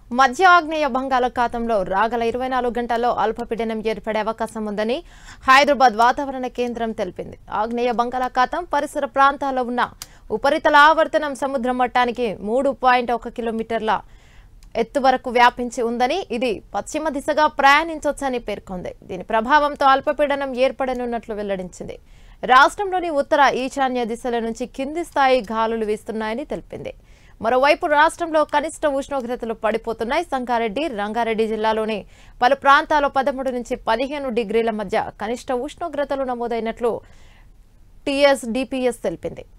మధ్య ఆగ్నేయ బంగాళాఖాతంలో రాగల ఇరవై నాలుగు గంటల్లో అల్పపీడనం ఏర్పడే అవకాశం ఉందని హైదరాబాద్ వాతావరణ కేంద్రం తెలిపింది ఆగ్నేయ బంగాళాఖాతం పరిసర ప్రాంతాల్లో ఉన్న ఉపరితల ఆవర్తనం సముద్ర మట్టానికి మూడు పాయింట్ ఒక కిలోమీటర్ల ఎత్తు వరకు వ్యాపించి ఉందని ఇది పశ్చిమ దిశగా ప్రయాణించొచ్చని పేర్కొంది దీని ప్రభావంతో అల్పపీడనం ఏర్పడనున్నట్లు వెల్లడించింది రాష్ట్రంలోని ఉత్తర ఈశాన్య దిశల నుంచి కింది స్థాయి గాలులు వీస్తున్నాయని తెలిపింది మరోవైపు రాష్ట్రంలో కనిష్ట ఉష్ణోగ్రతలు పడిపోతున్నాయి సంగారెడ్డి రంగారెడ్డి జిల్లాలోని పలు ప్రాంతాల్లో పదమూడు నుంచి పదిహేను డిగ్రీల మధ్య కనిష్ట ఉష్ణోగ్రతలు నమోదైనట్లు టీఎస్ డిపిఎస్ తెలిపింది